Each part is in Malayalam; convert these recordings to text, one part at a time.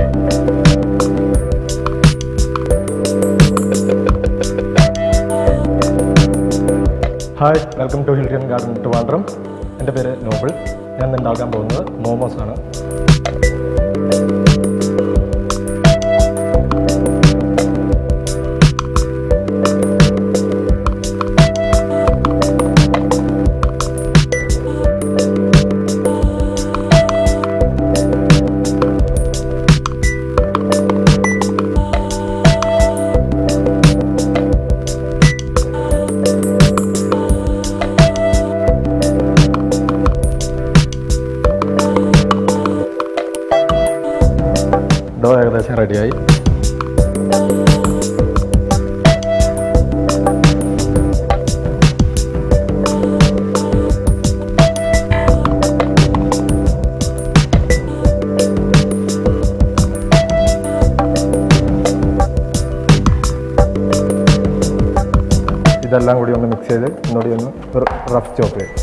hi welcome to Hilton Garden Trivandrum എൻ്റെ പേര് നോബിൾ ഞാൻ ഇന്ന് ഉണ്ടാക്കാൻ പോകുന്നത് മോമോസ് ആണ് ഡോ ഏകദേശം റെഡിയായി ഇതെല്ലാം കൂടി ഒന്ന് മിക്സ് ചെയ്ത് ഒന്നുകൂടി ഒന്ന് റഫ് ചോപ്പ് ചെയ്യും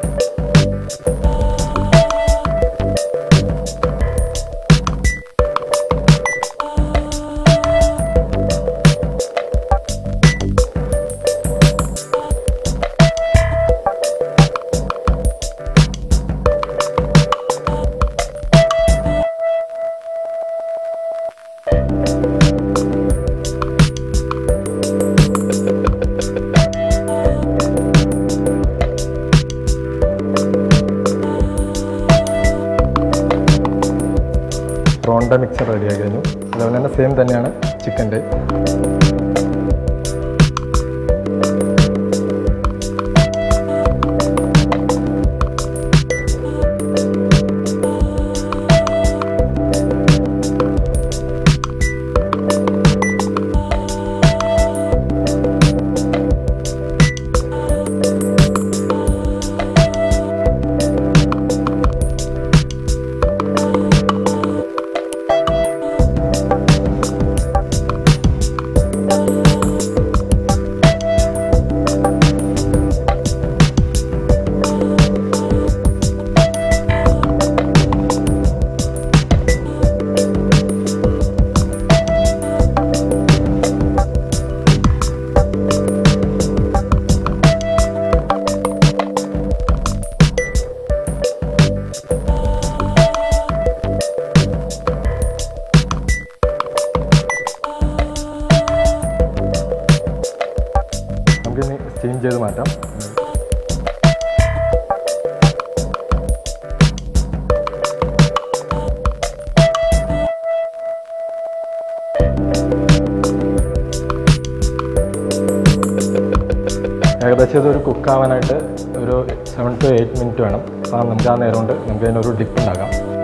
പ്രോണിൻ്റെ മിക്സർ റെഡിയാക്കി കഴിഞ്ഞു അതുപോലെ തന്നെ സെയിം തന്നെയാണ് ചിക്കൻ്റെ നമുക്കിനി സ്റ്റീം ചെയ്ത് മാറ്റാം ഏകദേശം ഇതൊരു കുക്കാവാനായിട്ട് ഒരു സെവൻ ടു എയ്റ്റ് മിനിറ്റ് വേണം അപ്പോൾ നമുക്ക് ആ നേരം കൊണ്ട് നമുക്ക് അതിനൊരു ഡിപ്പ് ഉണ്ടാക്കാം